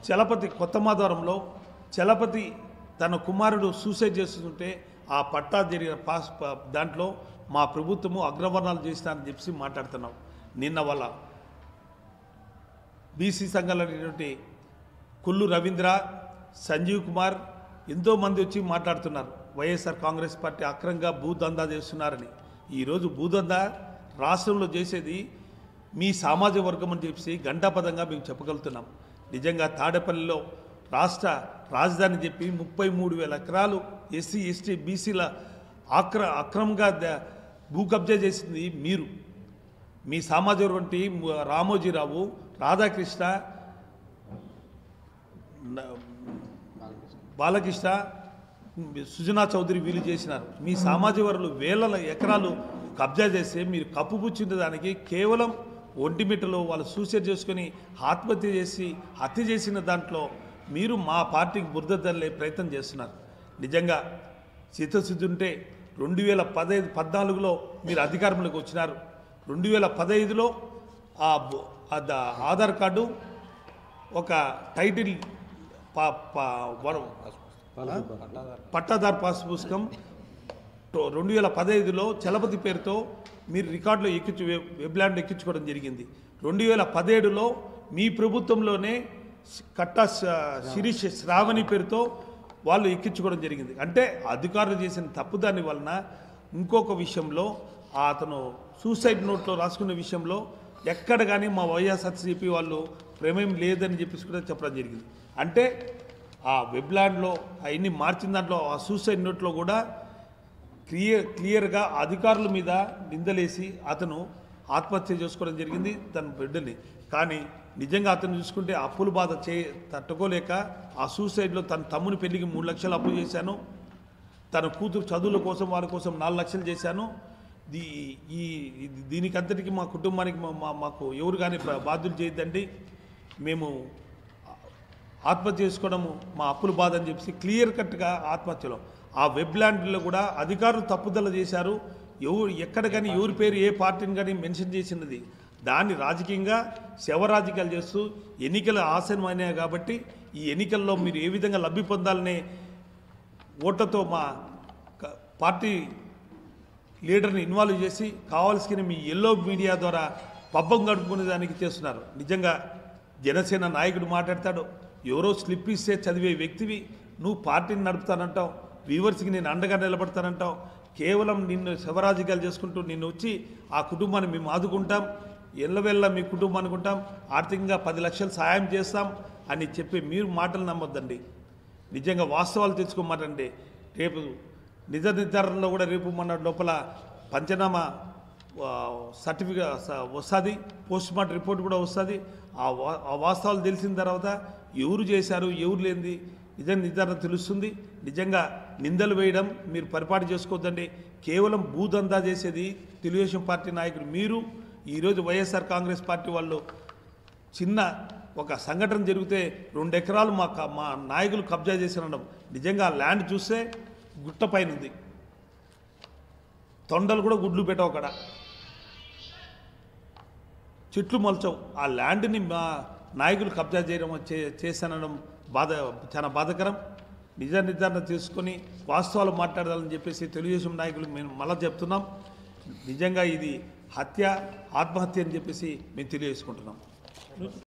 చలపతి కొత్త మాధవరంలో చలపతి తన కుమారుడు సూసైడ్ చేస్తుంటే ఆ పట్టా జరిగిన పాస్ ప- దాంట్లో మా ప్రభుత్వము అగ్రవర్ణాలు చేసినారని చెప్పి మాట్లాడుతున్నాం నిన్న వాళ్ళ బీసీ సంఘాలైనటువంటి కుల్లు రవీంద్ర సంజీవ్ కుమార్ ఎంతోమంది వచ్చి మాట్లాడుతున్నారు వైఎస్ఆర్ కాంగ్రెస్ పార్టీ అక్రంగా భూదందా చేస్తున్నారని ఈరోజు భూదందా రాష్ట్రంలో చేసేది మీ సామాజిక వర్గం అని చెప్పి గంటాపదంగా మేము చెప్పగలుగుతున్నాం నిజంగా తాడేపల్లిలో రాష్ట్ర రాజధాని చెప్పి ముప్పై మూడు వేల ఎకరాలు ఎస్సీ ఎస్టీ బీసీల ఆక్ర అక్రమంగా ద- భూ కబ్జా చేసింది మీరు మీ సామాజిక వంటి రామోజీరావు రాధాకృష్ణ న- బాలకృష్ణ సుజనా చౌదరి వీళ్ళు చేసినారు మీ సామాజిక వర్గులు వేల ఎకరాలు కబ్జా చేస్తే మీరు కప్పుపుచ్చిన దానికి కేవలం ఒంటిమిట్టలో వాళ్ళు సూసైడ్ చేసుకొని ఆత్మహత్య చేసి హత్య చేసిన దాంట్లో మీరు మా పార్టీకి బురద తల్లే ప్రయత్నం చేస్తున్నారు నిజంగా చిత్తశుద్ధి ఉంటే రెండు వేల పదహైదు పద్నాలుగులో మీరు అధికారంలోకి వచ్చినారు రెండు వేల పదహైదులో ఆ బు- ఆ ద- ఆధార్ కార్డు ఒక టైటిల్ పా పా వర- పట్టాదార్ పాస్ పుస్తకం టో- రెండు వేల పదహైదులో చలపతి పేరుతో మీరు రికార్డులో ఎక్కించు వెబ్ వెబ్లాండ్ ఎక్కించుకోవడం జరిగింది రెండు వేల పదిహేడులో మీ ప్రభుత్వంలోనే స్- కట్టా శ- శిరీష్ శ్రావణి పేరుతో వాళ్ళు ఎక్కించుకోవడం జరిగింది అంటే అధికారులు చేసిన తప్పుదాని వలన ఇంకొక విషయంలో ఆ అతను సూసైడ్ నోట్లో రాసుకున్న విషయంలో ఎక్కడ కానీ మా వైఎస్ఆర్సీపీ వాళ్ళు ప్రమేయం లేదని చెప్పేసి కూడా చెప్పడం జరిగింది అంటే ఆ వెబ్లాండ్లో అవన్నీ మార్చిన దాంట్లో ఆ సూసైడ్ నోట్లో కూడా క్లియర్ క్లియర్గా అధికారుల మీద నిందలేసి అతను ఆత్మహత్య చేసుకోవడం జరిగింది తన బిడ్డని కానీ నిజంగా అతను చూసుకుంటే అప్పుల బాధ చే తట్టుకోలేక ఆ సూసైడ్లో తన తమ్ముని పెళ్లికి మూడు లక్షలు అప్పు చేశాను తన కూతురు చదువుల కోసం వాళ్ళ కోసం నాలుగు లక్షలు చేశాను దీ ఈ ఇది- దీనికంతటికి మా కుటుంబానికి మా- మా- మాకు ఎవరు కానీ బా- బాధ్యులు చేయొద్దండి మేము ఆత్మహత్య చేసుకోవడము మా అప్పుల బాధ అని చెప్పేసి క్లియర్ కట్గా ఆత్మహత్యలో ఆ వెబ్లాండ్లో కూడా అధికారులు తప్పుదల చేశారు ఎవరు ఎక్కడ కానీ ఎవరి పేరు ఏ పార్టీని కానీ మెన్షన్ చేసినది దాన్ని రాజకీయంగా శవ రాజకీయాలు చేస్తూ ఎన్నికలు ఆసనమైనాయి కాబట్టి ఈ ఎన్నికల్లో మీరు ఏ విధంగా లబ్ధి పొందాలనే ఓట్లతో మా క- పార్టీ లీడర్ని ఇన్వాల్వ్ చేసి కావాల్సిన మీ ఎల్లో మీడియా ద్వారా పబ్బం గడుపుకునే దానికి చేస్తున్నారు నిజంగా జనసేన నాయకుడు మాట్లాడతాడు ఎవరో స్లిప్ ఇస్తే చదివే వ్యక్తివి నువ్వు పార్టీని నడుపుతానంటావు వ్యూవర్స్కి నేను అండగా నిలబడతానంటావు కేవలం నిన్ను శవరాజకీయాలు చేసుకుంటూ నిన్ను వచ్చి ఆ కుటుంబాన్ని మేము ఆదుకుంటాం ఎల్లవెల్ల మీ కుటుంబానికి ఉంటాం ఆర్థికంగా పది లక్షలు సాయం చేస్తాం అని చెప్పి మీరు మాటలు నమ్మొద్దండి నిజంగా వాస్తవాలు తెలుసుకోమాటండి రేపు నిజ నిర్ధారణలో కూడా రేపు మన లోపల పంచనామా సర్టిఫికేట్ వస్తుంది పోస్ట్ మార్టం రిపోర్ట్ కూడా వస్తుంది ఆ వా- ఆ వాస్తవాలు తెలిసిన తర్వాత ఎవరు చేశారు ఎవరు లేనిది నిజ నిర్ధారణ తెలుస్తుంది నిజంగా నిందలు వేయడం మీరు పరిపాటి చేసుకోవద్దండి కేవలం భూదందా చేసేది తెలుగుదేశం పార్టీ నాయకులు మీరు ఈరోజు వైఎస్ఆర్ కాంగ్రెస్ పార్టీ వాళ్ళు చిన్న ఒక సంఘటన జరిగితే రెండు ఎకరాలు మా క- మా నాయకులు కబ్జా చేసి అనడం నిజంగా ఆ ల్యాండ్ చూస్తే గుట్ట పైన ఉంది తొండలు కూడా గుడ్లు పెట్టవు అక్కడ చెట్లు మొలచవు ఆ ల్యాండ్ని మా నాయకులు కబ్జా చేయడం చే చేశానడం బాధ చాలా బాధకరం నిజ నిర్ధారణ తీసుకొని వాస్తవాలు మాట్లాడాలని చెప్పేసి తెలుగుదేశం నాయకులు మేము మళ్ళా చెప్తున్నాం నిజంగా ఇది హత్య ఆత్మహత్య అని చెప్పేసి మేము తెలియజేసుకుంటున్నాం